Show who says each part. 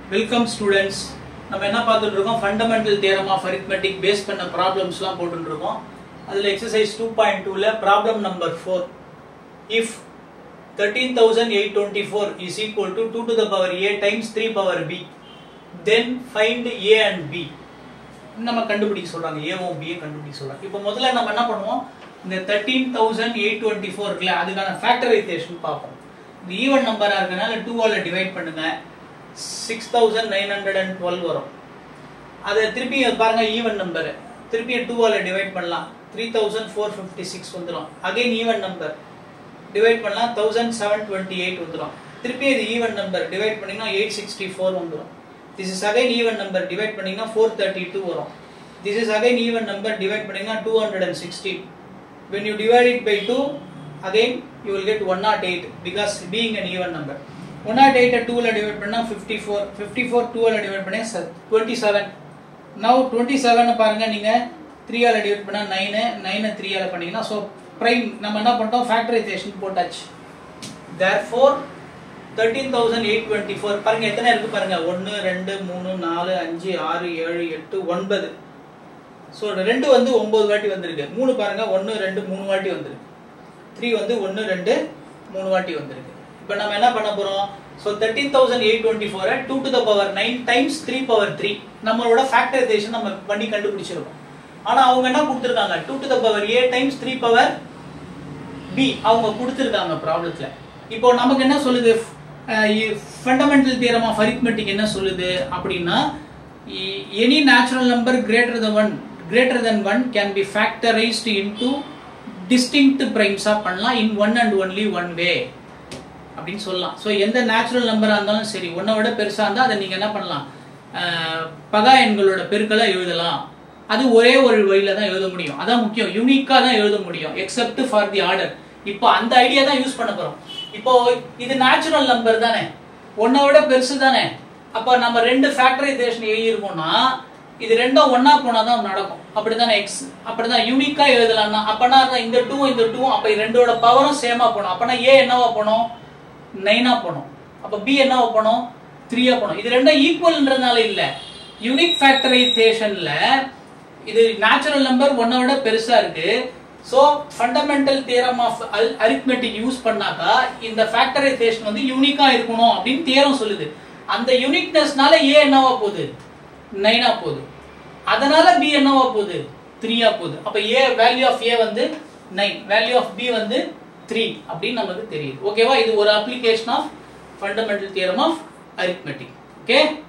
Speaker 1: welcome students நம்ம என்ன பார்த்துட்டு இருக்கோம் fundamental theorem of arithmetic base பண்ண ப்ராப்ளம்ஸ்லாம் போட்டுட்டு இருக்கோம் அதில் எக்ஸசைஸ் டூ பாயிண்ட் டூவில் problem number four if thirteen thousand eight twenty four is equal to two to the power a times three power b then find a and b நம்ம கண்டுபிடிக்க சொல்றாங்க ஏவும் பியும் கண்டுபிடிக்க சொல்றாங்க இப்போ முதல்ல நம்ம என்ன பண்ணுவோம் இந்த thirteen thousand eight twenty four இருக்குல்ல அதுக்கான ஃபேக்டரைசேஷன் பார்ப்போம் இது ஈவன் நம்பரா இருக்கனால டூவால டிவைட் பண்ணுங்க six thousand nine hundred and twelve வரும் அதை திருப்பி பாருங்க ஈவன் நம்பர் திருப்பி டூவால டிவைட் பண்ணலாம் three thousand four fifty six வந்துடும் அகைன் ஈவன் நம்பர் டிவைட் பண்ணலாம் தௌசண்ட் செவன் டுவெண்ட்டி எயிட் வந்துடும் திருப்பி இது ஈவன் நம்பர் டிவைட் பண்ணீங்கன்னா எயிட் சிக்ஸ்டி ஃபோர் வந்துடும் this is again even number divide பண்ணீங்கன்னா ஃபோர் தேர்ட்டி டூ வரும் this is again even number divide பண்ணீங்கன்னா two hundred and sixteen when you divide it by 2 again you will get 108 because being an even number 108 2 ல divide பண்ணா 54 54 2 ல divide பண்ணா 27 now 27 ன பாருங்க நீங்க 3 ஆல டிவைட் பண்ணா 9 9 3 ஆல பண்ணீங்கன்னா so prime நம்ம என்ன பண்ணிட்டோம் ஃபேக்டரைசேஷன் போட்டாச்சு therefore 13824 பாருங்க எத்தனை இருக்கு பாருங்க 1 2 3 4 5 6 7 8 9 ஸோ ரெண்டு வந்து ஒன்பது வாட்டி வந்திருக்கு மூணு பாருங்க ஒன்று ரெண்டு மூணு வாட்டி வந்திருக்கு த்ரீ வந்து ஒன்று ரெண்டு மூணு வாட்டி வந்திருக்கு இப்போ நம்ம என்ன பண்ண போகிறோம் so thirteen thousand eight twenty ஃபோரை two to the power nine times three power three நம்மளோட ஃபேக்டரைசேஷன் நம்ம பண்ணி கண்டுபிடிச்சிருக்கோம் ஆனால் அவங்க என்ன கொடுத்துருக்காங்க two to the power a times three power b அவங்க கொடுத்துருக்காங்க ப்ராப்ளத்தில் இப்போ நமக்கு என்ன சொல்லுது ஃபண்டமெண்டல் தியரம் ஆஃப் அரித்மெட்டிக் என்ன சொல்லுது அப்படின்னா any natural number greater than one greater than one can be factorised into distinct பிரைம்ஸா பண்ணலாம் in one and only one way அப்படின்னு சொல்லலாம் ஸோ எந்த நேச்சுரல் நம்பராக இருந்தாலும் சரி ஒன்றை விட பெருசாக இருந்தால் அதை நீங்கள் என்ன பண்ணலாம் அஹ், பகா எண்களோட பெருக்களை எழுதலாம் அது ஒரே ஒரு வழியில தான் எழுத முடியும் அதான் முக்கியம் யூனிக்காக தான் எழுத முடியும் எக்ஸப்ட் ஃபார் தி ஆர்டர் இப்போ அந்த ஐடியா தான் யூஸ் பண்ண போகிறோம் இப்போ இது நேச்சுரல் நம்பர் தானே ஒன்றை விட பெருசு தானே அப்போ நம்ம ரெண்டு ஃபேக்டரைசேஷன் எழுதியிருக்கோம்னா இது ரெண்டும் ஒண்ணா போனா தான் நடக்கும் அப்படிதானே எக்ஸ் அப்படிதான் யூனிக்கா எழுதலாம்னா அப்பனா அதான் இந்த டூ இந்த டூ அப்ப இது ரெண்டோட பவரும் சேமா போனோம் அப்பனா ஏ என்னவா போனோம் நைனா போனோம் அப்ப பி என்னவா போனோம் த்ரீயா போனோம் இது ரெண்டும் ஈக்குவல்ன்றதுனால இல்ல யூனிக் ஃபேக்டரைசேஷன்ல இது நேச்சுரல் நம்பர் ஒன்னை விட பெருசா இருக்கு so fundamental theorem of arithmetic use பண்ணாக்கா இந்த ஃபேக்டரைசேஷன் வந்து யூனிக்கா இருக்கணும் அப்படின்னு தியரம் சொல்லுது அந்த யூனிக்னஸ்னால ஏ என்னவா போகுது நைனா போகுது அதனால பி என்னவா போகுது த்ரீயா போகுது அப்ப ஏ வேல்யூ ஆஃப் ஏ வந்து நைன் வேல்யூ ஆஃப் பி வந்து த்ரீ அப்படின்னு நமக்கு தெரியுது ஓகேவா இது ஒரு application of fundamental theorem of arithmetic okay